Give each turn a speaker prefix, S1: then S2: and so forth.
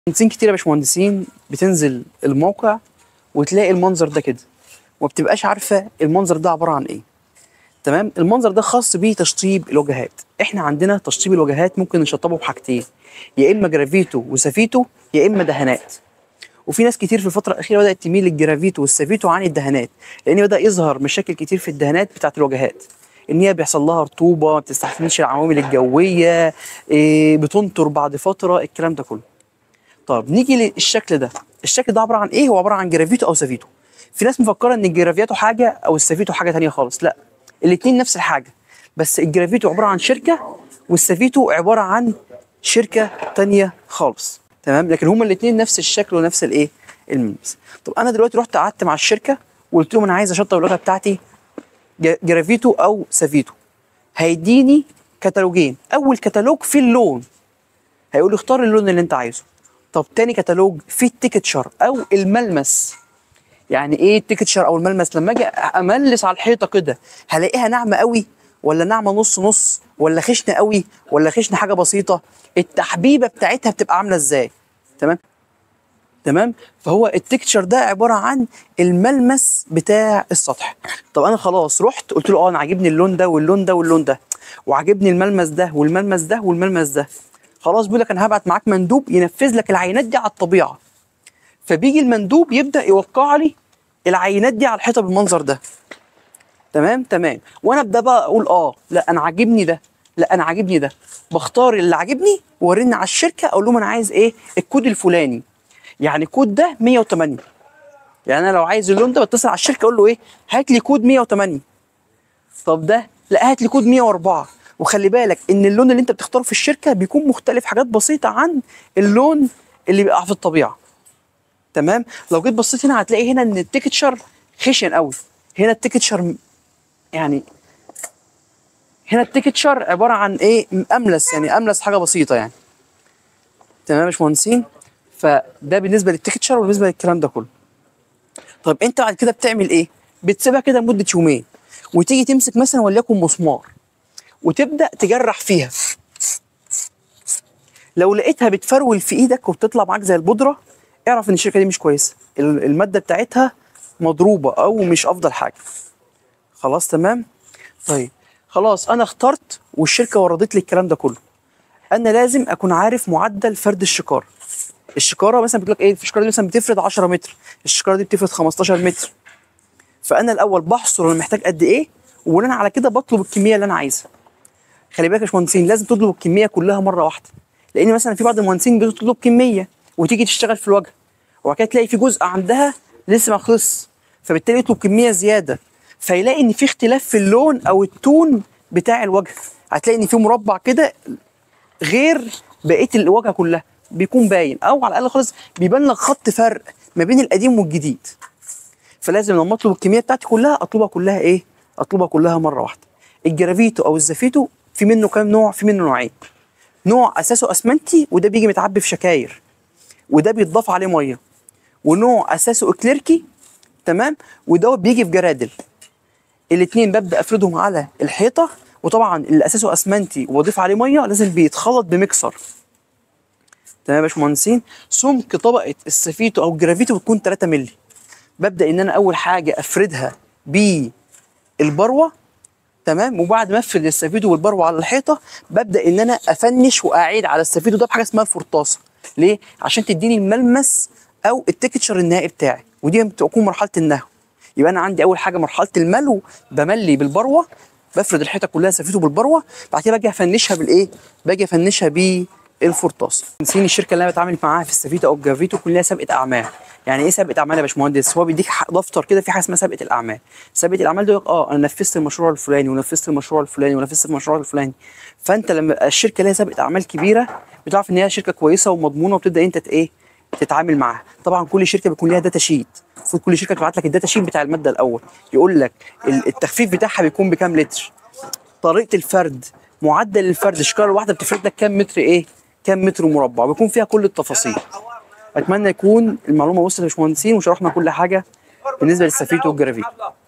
S1: مهندسين كتير يا باشمهندسين بتنزل الموقع وتلاقي المنظر ده كده وما بتبقاش عارفه المنظر ده عباره عن ايه تمام المنظر ده خاص بتشطيب الواجهات احنا عندنا تشطيب الواجهات ممكن نشطبه بحاجتين يا اما جرافيتو وسافيتو يا اما دهانات وفي ناس كتير في الفتره الاخيره بدات تميل للجرافيتو والسافيتو عن الدهانات لان بدا يظهر مشاكل كتير في الدهانات بتاعت الواجهات ان هي بيحصل لها رطوبه ما بتستحملش العوامل الجويه إيه بتنطر بعد فتره الكلام ده كله طب نيجي للشكل ده الشكل ده عباره عن ايه هو عباره عن جرافيتو او سافيتو في ناس مفكره ان الجرافيتو حاجه او السافيتو حاجه تانية خالص لا الاثنين نفس الحاجه بس الجرافيتو عباره عن شركه والسافيتو عباره عن شركه تانية خالص تمام لكن هما الاثنين نفس الشكل ونفس الايه الملمس طب انا دلوقتي رحت قعدت مع الشركه وقلت لهم انا عايز اشطب الواجهه بتاعتي ج- جرافيتو او سافيتو هيديني كتالوجين اول كتالوج فيه اللون هيقول لي اختار اللون اللي انت عايزه طب تاني كتالوج فيه التكتشر او الملمس يعني ايه التكتشر او الملمس لما اجي املس على الحيطه كده هلاقيها ناعمه قوي ولا ناعمه نص نص ولا خشنه قوي ولا خشنه حاجه بسيطه التحبيبه بتاعتها بتبقى عامله ازاي تمام تمام فهو التكتشر ده عباره عن الملمس بتاع السطح طب انا خلاص رحت قلت له اه انا عاجبني اللون ده واللون ده واللون ده وعاجبني الملمس ده والملمس ده والملمس ده خلاص بيقول لك انا هبعت معاك مندوب ينفذ لك العينات دي على الطبيعه فبيجي المندوب يبدا يوقع لي العينات دي على الحيطه بالمنظر ده تمام تمام وانا ابدا بقى اقول اه لا انا عاجبني ده لا انا عاجبني ده بختار اللي عاجبني وارن على الشركه اقول لهم انا عايز ايه الكود الفلاني يعني الكود ده 108 يعني انا لو عايز اللون ده بتصل على الشركه اقول له ايه هات لي كود 108 طب ده لا هات لي كود 104 وخلي بالك ان اللون اللي انت بتختاره في الشركه بيكون مختلف حاجات بسيطه عن اللون اللي بيبقى في الطبيعه تمام لو جيت بصيت هنا هتلاقي هنا ان التكتشر خشن قوي هنا التكتشر م- يعني هنا التكتشر عباره عن ايه املس يعني املس حاجه بسيطه يعني تمام يا باشمهندسين فده بالنسبه للتكتشر وبالنسبه للكلام ده كله طب انت بعد كده بتعمل ايه بتسيبها كده لمده يومين وتيجي تمسك مثلا وليكن مسمار وتبدا تجرح فيها لو لقيتها بتفرول في ايدك وبتطلع معاك زي البودره اعرف ان الشركه دي مش كويسه ال- الماده بتاعتها مضروبه او مش افضل حاجه خلاص تمام طيب خلاص انا اخترت والشركه وردت لي الكلام ده كله انا لازم اكون عارف معدل فرد الشكاره الشكاره مثلا بتقول لك ايه الشكاره دي مثلا بتفرد 10 متر الشكاره دي بتفرد 15 متر فانا الاول بحصر انا محتاج قد ايه وبناء على كده بطلب الكميه اللي انا عايزها خلي بالك يا باشمهندسين لازم تطلب الكميه كلها مره واحده لان مثلا في بعض المهندسين بتطلب كميه وتيجي تشتغل في الوجه وبعد كده تلاقي في جزء عندها لسه ما خلص فبالتالي يطلب كميه زياده فيلاقي ان في اختلاف في اللون او التون بتاع الوجه هتلاقي ان في مربع كده غير بقيه الواجهه كلها بيكون باين او على الاقل خالص بيبان لك خط فرق ما بين القديم والجديد فلازم لما اطلب الكميه بتاعتي كلها اطلبها كلها ايه اطلبها كلها مره واحده الجرافيتو او الزافيتو في منه كام نوع في منه نوعين نوع اساسه اسمنتي وده بيجي متعبي في شكاير وده بيتضاف عليه ميه ونوع اساسه اكليركي تمام ودوت بيجي في جرادل الاثنين ببدا افردهم على الحيطه وطبعا اللي اساسه اسمنتي واضيف عليه ميه لازم بيتخلط بمكسر تمام يا باشمهندسين سمك طبقه السفيتو او الجرافيتو بتكون 3 مللي ببدا ان انا اول حاجه افردها بالبروه تمام وبعد ما افرد السفيدو والبروه على الحيطه ببدا ان انا افنش واعيد على السفيدو ده بحاجه اسمها الفرطاسه ليه عشان تديني الملمس او التكتشر النهائي بتاعي ودي بتكون مرحله النهو يبقى انا عندي اول حاجه مرحله الملو بملي بالبروه بفرد الحيطه كلها سفيدو بالبروه بعد كده باجي افنشها بالايه باجي افنشها بالفرطاسه نسيني الشركه اللي انا بتعامل معاها في السفيدو او الجافيتو كلها سابقه اعمال يعني ايه سابقه اعمال يا باشمهندس هو بيديك ح- دفتر كده في حاجه اسمها سابقه الاعمال سابقه الاعمال ده يقول لك اه انا نفذت المشروع الفلاني ونفذت المشروع الفلاني ونفذت المشروع الفلاني فانت لما الشركه ليها سابقه اعمال كبيره بتعرف ان هي شركه كويسه ومضمونه وبتبدا انت ت- ايه تتعامل معاها طبعا كل شركه بيكون ليها داتا شيت المفروض كل شركه تبعت لك الداتا شيت بتاع الماده الاول يقول لك ال- التخفيف بتاعها بيكون بكام لتر طريقه الفرد معدل الفرد الشكاره الواحده بتفرد لك كام متر ايه كام متر مربع بيكون فيها كل التفاصيل اتمنى يكون المعلومه وصلت يا باشمهندسين وشرحنا كل حاجه بالنسبه للسفيت والجرافيت